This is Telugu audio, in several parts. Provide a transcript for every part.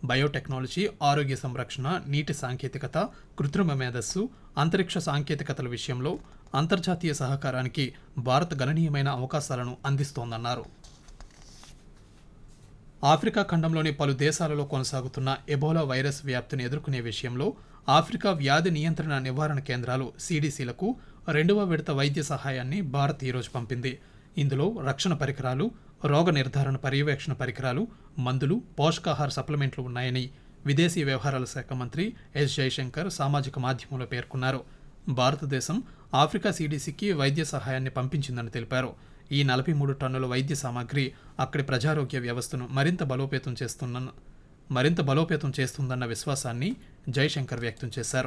బయోటెక్నాలజీ ఆరోగ్య సంరక్షణ నీటి సాంకేతికత కృత్రిమ మేధస్సు అంతరిక్ష సాంకేతికతల విషయంలో అంతర్జాతీయ సహకారానికి భారత్ గణనీయమైన అవకాశాలను అందిస్తోందన్నారు ఆఫ్రికా ఖండంలోని పలు దేశాలలో కొనసాగుతున్న ఎబోలా వైరస్ వ్యాప్తిని ఎదుర్కొనే విషయంలో ఆఫ్రికా వ్యాధి నియంత్రణ నివారణ కేంద్రాలు సిడిసిలకు రెండవ విడత వైద్య సహాయాన్ని భారత్ ఈరోజు పంపింది ఇందులో రక్షణ పరికరాలు రోగ నిర్ధారణ పర్యవేక్షణ పరికరాలు మందులు పోషకాహార సప్లిమెంట్లు ఉన్నాయని విదేశీ వ్యవహారాల శాఖ మంత్రి ఎస్ జైశంకర్ సామాజిక మాధ్యమంలో పేర్కొన్నారు భారతదేశం ఆఫ్రికా సిడిసికి వైద్య సహాయాన్ని పంపించిందని తెలిపారు ఈ నలభై మూడు టన్నుల వైద్య సామాగ్రి అక్కడి ప్రజారోగ్య వ్యవస్థను మరింత బలోపేతం చేస్తున్న మరింత బలోపేతం చేస్తుందన్న విశ్వాసాన్ని జైశంకర్ వ్యక్తం చేశారు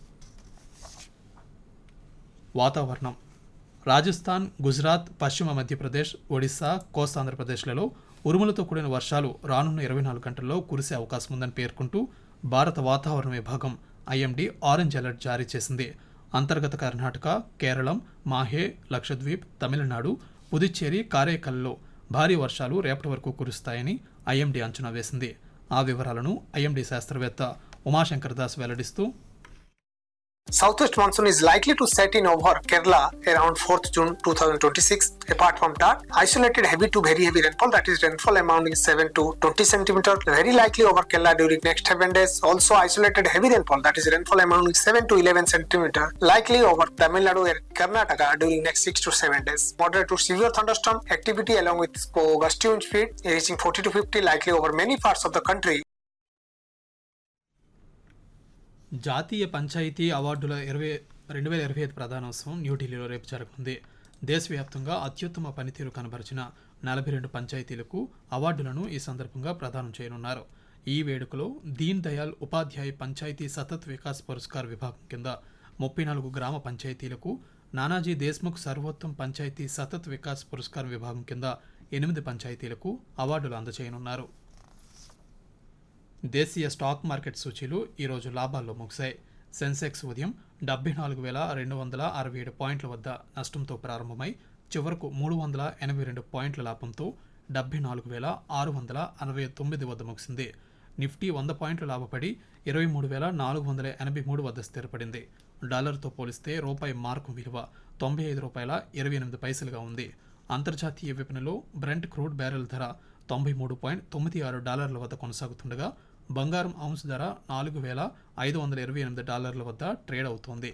వాతావరణం రాజస్థాన్ గుజరాత్ పశ్చిమ మధ్యప్రదేశ్ ఒడిశా కోస్తాంధ్రప్రదేశ్లలో ఉరుములతో కూడిన వర్షాలు రానున్న ఇరవై నాలుగు గంటల్లో కురిసే అవకాశం ఉందని పేర్కొంటూ భారత వాతావరణ విభాగం ఐఎండీ ఆరెంజ్ అలర్ట్ జారీ చేసింది అంతర్గత కర్ణాటక కేరళం మాహే లక్షద్వీప్ తమిళనాడు పుదుచ్చేరి కారైకల్లో భారీ వర్షాలు రేపటి వరకు కురుస్తాయని ఐఎండీ అంచనా వేసింది ఆ వివరాలను ఐఎండీ శాస్త్రవేత్త Umashankar Das వెల్లడిస్తూ Southwest monsoon is likely to set in over Kerala around 4th June 2026. Apart from that, isolated heavy to very heavy rainfall, that is rainfall amounting 7 to 20 centimeter, very likely over Kerala during next 7 days. Also isolated heavy rainfall, that is rainfall amounting 7 to 11 centimeter, likely over Tamil Nadu and Karnataka during next 6 to 7 days. Moderate to severe thunderstorm activity along with gusty wind speed reaching 40 to 50 likely over many parts of the country. జాతీయ పంచాయతీ అవార్డుల ఇరవై రెండు వేల ఇరవై ఐదు ప్రధానోత్సవం న్యూఢిల్లీలో రేపు జరగనుంది దేశవ్యాప్తంగా అత్యుత్తమ పనితీరు కనబరిచిన నలభై రెండు పంచాయతీలకు అవార్డులను ఈ సందర్భంగా ప్రదానం చేయనున్నారు ఈ వేడుకలో దీన్ దయాల్ ఉపాధ్యాయ్ పంచాయతీ సతత్ వికాస్ పురస్కార్ విభాగం కింద ముప్పై నాలుగు గ్రామ పంచాయతీలకు నానాజీ దేశ్ముఖ్ సర్వోత్తమ్ పంచాయతీ సతత్ వికాస్ పురస్కార్ విభాగం కింద ఎనిమిది పంచాయతీలకు అవార్డులు అందజేయనున్నారు దేశీయ స్టాక్ మార్కెట్ సూచీలు ఈరోజు లాభాల్లో ముగిశాయి సెన్సెక్స్ ఉదయం డెబ్బై నాలుగు వేల రెండు వందల అరవై ఏడు పాయింట్ల వద్ద నష్టంతో ప్రారంభమై చివరకు మూడు వందల ఎనభై రెండు పాయింట్ల లాభంతో డెబ్బై నాలుగు వేల ఆరు వందల అరవై తొమ్మిది వద్ద ముగిసింది నిఫ్టీ వంద పాయింట్లు లాభపడి ఇరవై మూడు వేల నాలుగు వందల ఎనభై మూడు వద్ద స్థిరపడింది డాలర్తో పోలిస్తే రూపాయి మార్కు విలువ తొంభై ఐదు రూపాయల ఇరవై ఎనిమిది పైసలుగా ఉంది అంతర్జాతీయ విపణిలో బ్రెంట్ క్రూడ్ బ్యారెల్ ధర తొంభై మూడు పాయింట్ తొమ్మిది ఆరు డాలర్ల వద్ద కొనసాగుతుండగా బంగారం ఔన్స్ ధర నాలుగు వేల ఐదు వందల ఇరవై ఎనిమిది డాలర్ల వద్ద ట్రేడ్ అవుతోంది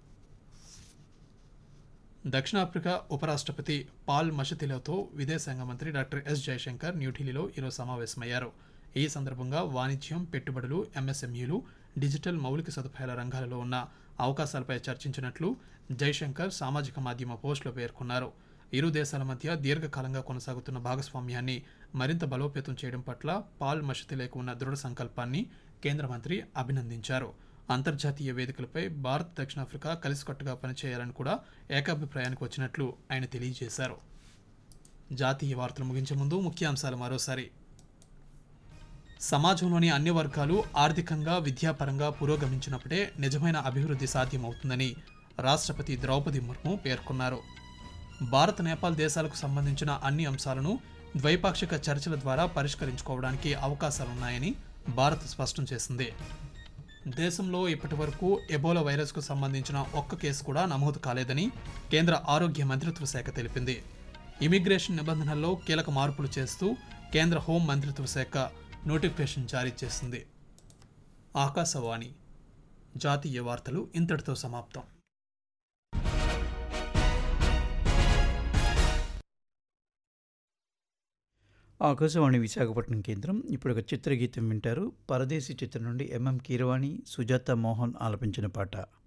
దక్షిణాఫ్రికా ఉపరాష్ట్రపతి పాల్ మషతిలతో విదేశాంగ మంత్రి డాక్టర్ ఎస్ జయశంకర్ న్యూఢిల్లీలో ఈరోజు సమావేశమయ్యారు ఈ సందర్భంగా వాణిజ్యం పెట్టుబడులు ఎంఎస్ఎంఈలు డిజిటల్ మౌలిక సదుపాయాల రంగాలలో ఉన్న అవకాశాలపై చర్చించినట్లు జైశంకర్ సామాజిక మాధ్యమ పోస్టులో పేర్కొన్నారు ఇరు దేశాల మధ్య దీర్ఘకాలంగా కొనసాగుతున్న భాగస్వామ్యాన్ని మరింత బలోపేతం చేయడం పట్ల పాల్ మషతిలేకు ఉన్న దృఢ సంకల్పాన్ని కేంద్ర మంత్రి అభినందించారు అంతర్జాతీయ వేదికలపై భారత్ దక్షిణాఫ్రికా కలిసికట్టుగా పనిచేయాలని కూడా ఏకాభిప్రాయానికి వచ్చినట్లు ఆయన తెలియజేశారు జాతీయ వార్తలు ముగించే ముందు ముఖ్యాంశాలు మరోసారి సమాజంలోని అన్ని వర్గాలు ఆర్థికంగా విద్యాపరంగా పురోగమించినప్పుడే నిజమైన అభివృద్ధి సాధ్యమవుతుందని రాష్ట్రపతి ద్రౌపది ముర్ము పేర్కొన్నారు భారత్ నేపాల్ దేశాలకు సంబంధించిన అన్ని అంశాలను ద్వైపాక్షిక చర్చల ద్వారా పరిష్కరించుకోవడానికి అవకాశాలున్నాయని భారత్ స్పష్టం చేసింది దేశంలో ఇప్పటి వరకు ఎబోలా వైరస్కు సంబంధించిన ఒక్క కేసు కూడా నమోదు కాలేదని కేంద్ర ఆరోగ్య మంత్రిత్వ శాఖ తెలిపింది ఇమిగ్రేషన్ నిబంధనల్లో కీలక మార్పులు చేస్తూ కేంద్ర హోం మంత్రిత్వ శాఖ నోటిఫికేషన్ జారీ చేసింది ఆకాశవాణి జాతీయ వార్తలు ఇంతటితో సమాప్తం ఆకాశవాణి విశాఖపట్నం కేంద్రం ఇప్పుడు ఒక చిత్రగీతం వింటారు పరదేశీ చిత్రం నుండి ఎంఎం కీరవాణి సుజాత మోహన్ ఆలపించిన పాట